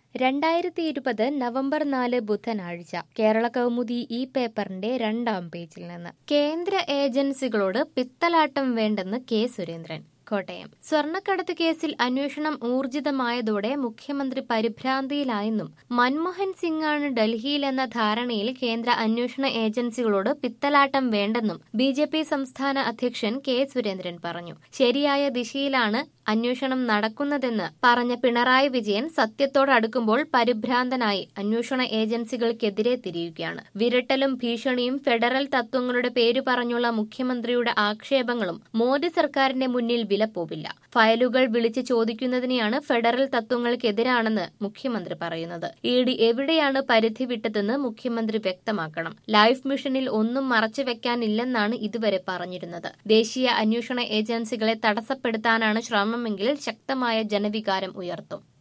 രണ്ടായിരത്തി ഇരുപത് നവംബർ നാല് ബുധനാഴ്ച കേരള കൗമുദി ഈ പേപ്പറിന്റെ രണ്ടാം പേജിൽ നിന്ന് കേന്ദ്ര ഏജൻസികളോട് പിത്തലാട്ടം വേണ്ടെന്ന് കെ സുരേന്ദ്രൻ കോട്ടയം സ്വർണ്ണക്കടത്ത് കേസിൽ അന്വേഷണം ഊർജിതമായതോടെ മുഖ്യമന്ത്രി പരിഭ്രാന്തിയിലായെന്നും മൻമോഹൻ സിംഗാണ് ഡൽഹിയിലെന്ന ധാരണയിൽ കേന്ദ്ര അന്വേഷണ ഏജൻസികളോട് പിത്തലാട്ടം വേണ്ടെന്നും ബി ജെ പി സംസ്ഥാന അധ്യക്ഷൻ കെ സുരേന്ദ്രൻ പറഞ്ഞു ശരിയായ ദിശയിലാണ് അന്വേഷണം നടക്കുന്നതെന്ന് പറഞ്ഞ പിണറായി വിജയൻ സത്യത്തോടടുക്കുമ്പോൾ പരിഭ്രാന്തനായി അന്വേഷണ ഏജൻസികൾക്കെതിരെ തിരിയുകയാണ് വിരട്ടലും ഭീഷണിയും ഫെഡറൽ തത്വങ്ങളുടെ പേരു പറഞ്ഞുള്ള മുഖ്യമന്ത്രിയുടെ ആക്ഷേപങ്ങളും മോദി സർക്കാരിന്റെ മുന്നിൽ വിലപ്പോവില്ല ഫയലുകൾ വിളിച്ച് ചോദിക്കുന്നതിനെയാണ് ഫെഡറൽ തത്വങ്ങൾക്കെതിരാണെന്ന് മുഖ്യമന്ത്രി പറയുന്നത് ഇ ഡി എവിടെയാണ് പരിധി വിട്ടതെന്ന് മുഖ്യമന്ത്രി വ്യക്തമാക്കണം ലൈഫ് മിഷനിൽ ഒന്നും മറച്ചുവെക്കാനില്ലെന്നാണ് ഇതുവരെ പറഞ്ഞിരുന്നത് ദേശീയ അന്വേഷണ ഏജൻസികളെ തടസ്സപ്പെടുത്താനാണ് ശ്രമമെങ്കിൽ ശക്തമായ ജനവികാരം ഉയർത്തും